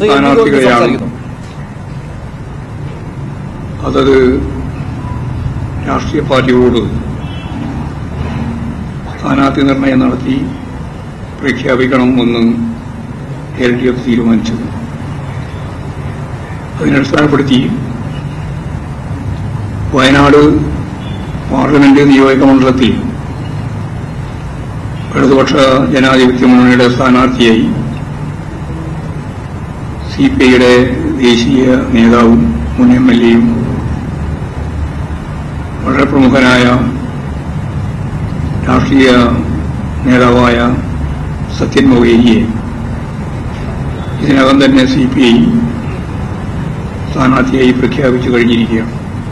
അത് M P Govindan സ്ഥാനാർത്ഥികളെയാണ് സംസാരിക്കുന്നു അതത് രാഷ്ട്രീയ പാർട്ടികളോട് സ്ഥാനാർത്ഥി നിർണയം നടത്തി പ്രഖ്യാപിക്കണമെന്ന് എൽ ഡി എഫ് തീരുമാനിച്ചത് അതിനടിസ്ഥാനപ്പെടുത്തി വയനാട് പാർലമെന്റ് നിയോജക മണ്ഡലത്തിൽ ഇടതുപക്ഷ ജനാധിപത്യ മുന്നണിയുടെ സ്ഥാനാർത്ഥിയായി സി പി ഐയുടെ ദേശീയ നേതാവും മുൻ എം എൽ എയും വളരെ പ്രമുഖനായ രാഷ്ട്രീയ നേതാവായ സത്യൻ മൊഹേരിയെ ഇതിനകം തന്നെ സി പി ഐ സ്ഥാനാർത്ഥിയായി പ്രഖ്യാപിച്ചു കഴിഞ്ഞിരിക്കുകയാണ്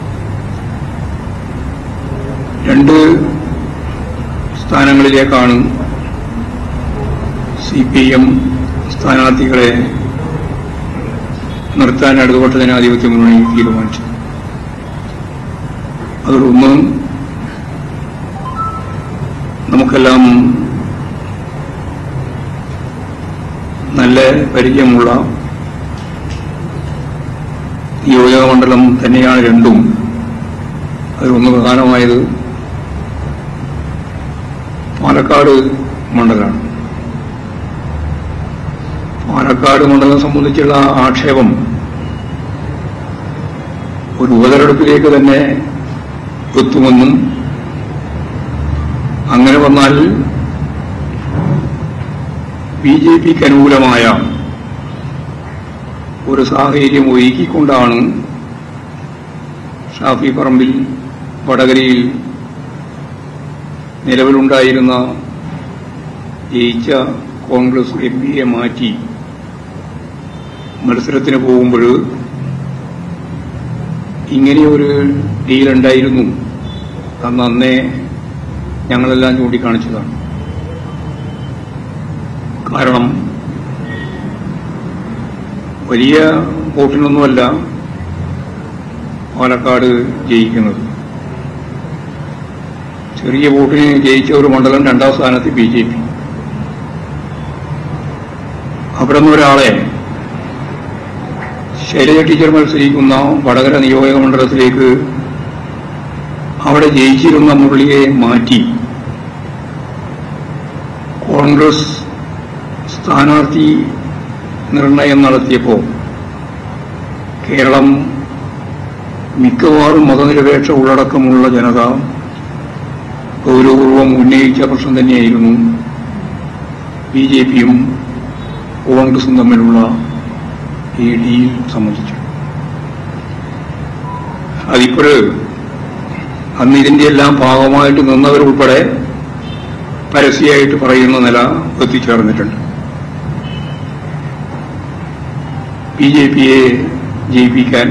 രണ്ട് സ്ഥാനങ്ങളിലേക്കാണ് സി പി എം സ്ഥാനാർത്ഥികളെ നിർത്താൻ ഇടതുപക്ഷ ജനാധിപത്യ മുന്നണി തീരുമാനിച്ചത് അതിലൊന്ന് നമുക്കെല്ലാം നല്ല പരിചയമുള്ള നിയോജക മണ്ഡലം തന്നെയാണ് രണ്ടും അതിലൊന്ന് പ്രധാനമായത് പാലക്കാട് മണ്ഡലമാണ് പാലക്കാട് മണ്ഡലം സംബന്ധിച്ചുള്ള ആക്ഷേപം ഒരു ഉപതെരഞ്ഞെടുപ്പിലേക്ക് തന്നെ എത്തുമെന്നും അങ്ങനെ വന്നാൽ ബി ജെ പിക്ക് അനുകൂലമായ ഒരു സാഹചര്യം ഒരുക്കിക്കൊണ്ടാണ് ഷാഫി പറമ്പിൽ വടകരയിൽ നിലവിലുണ്ടായിരുന്ന ജയിച്ച കോൺഗ്രസ് എം പിയെ മാറ്റി മത്സരത്തിന് പോകുമ്പോൾ ഇങ്ങനെയൊരു ഡീലുണ്ടായിരുന്നു അന്ന് അന്നേ ഞങ്ങളെല്ലാം ചൂണ്ടിക്കാണിച്ചതാണ് കാരണം വലിയ വോട്ടിനൊന്നുമല്ല പാലക്കാട് ജയിക്കുന്നത് ചെറിയ വോട്ടിന് ജയിച്ച ഒരു മണ്ഡലം രണ്ടാം സ്ഥാനത്ത് ബി ജെ പി അവിടെ നിന്ന് ഒരാളെ ശൈലജ ടീച്ചർ മത്സരിക്കുന്ന വടകര നിയോജക മണ്ഡലത്തിലേക്ക് അവിടെ ജയിച്ചിരുന്ന മുരളിയെ മാറ്റി കോൺഗ്രസ് സ്ഥാനാർത്ഥി നിർണയം നടത്തിയപ്പോൾ കേരളം മിക്കവാറും മതനിരപേക്ഷ ഉള്ളടക്കമുള്ള ജനത ഗൗരവപൂർവം ഉന്നയിച്ച പ്രശ്നം തന്നെയായിരുന്നു ബി ജെ പിയും കോൺഗ്രസും തമ്മിലുള്ള ഈ ഡീൽ സംബന്ധിച്ചു അതിപ്പോഴ് അന്ന് ഇതിന്റെ എല്ലാം ഭാഗമായിട്ട് നിന്നവരുൾപ്പെടെ പരസ്യമായിട്ട് പറയുന്ന നില എത്തിച്ചേർന്നിട്ടുണ്ട് ബി ജെ പിയെ ജയിപ്പിക്കാൻ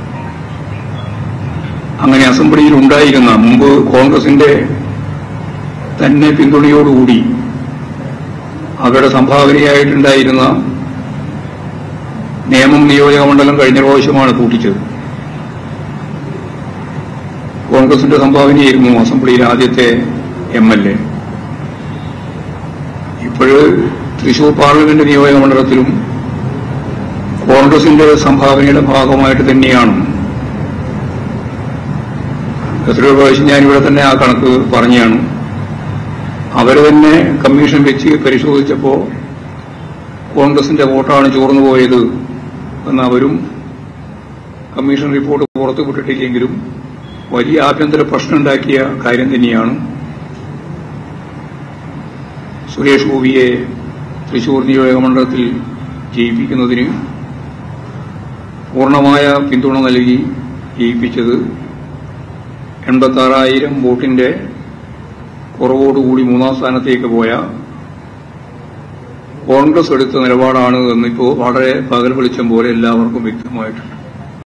അങ്ങനെ അസംബ്ലിയിൽ ഉണ്ടായിരുന്ന മുമ്പ് കോൺഗ്രസിന്റെ തന്നെ പിന്തുണയോടുകൂടി അവരുടെ സംഭാവനയായിട്ടുണ്ടായിരുന്ന നിയമം നിയോജക മണ്ഡലം കഴിഞ്ഞ പ്രാവശ്യമാണ് കൂട്ടിച്ചത് കോൺഗ്രസിന്റെ സംഭാവനയായിരുന്നു അസംബ്ലിയിൽ ആദ്യത്തെ എം എൽ എ ഇപ്പോഴ് തൃശൂർ പാർലമെന്റ് നിയോജക മണ്ഡലത്തിലും കോൺഗ്രസിന്റെ സംഭാവനയുടെ ഭാഗമായിട്ട് തന്നെയാണ് എത്രയോ പ്രാവശ്യം ഞാനിവിടെ തന്നെ ആ കണക്ക് പറഞ്ഞാണ് അവർ തന്നെ കമ്മീഷൻ വെച്ച് പരിശോധിച്ചപ്പോൾ കോൺഗ്രസിന്റെ വോട്ടാണ് ചോർന്നു പോയത് എന്ന് അവരും കമ്മീഷൻ റിപ്പോർട്ട് പുറത്തുവിട്ടിട്ടില്ലെങ്കിലും വലിയ ആഭ്യന്തര പ്രശ്നമുണ്ടാക്കിയ കാര്യം തന്നെയാണ് സുരേഷ് ഗോപിയെ തൃശൂർ നിയോജക മണ്ഡലത്തിൽ ജയിപ്പിക്കുന്നതിന് പൂർണ്ണമായ പിന്തുണ നൽകി ജയിപ്പിച്ചത് എൺപത്താറായിരം വോട്ടിന്റെ കുറവോടുകൂടി മൂന്നാം സ്ഥാനത്തേക്ക് പോയ കോൺഗ്രസ് എടുത്ത നിലപാടാണ് എന്നിപ്പോ വളരെ പകൽ വെളിച്ചം പോലെ എല്ലാവർക്കും വ്യക്തമായിട്ടുണ്ട്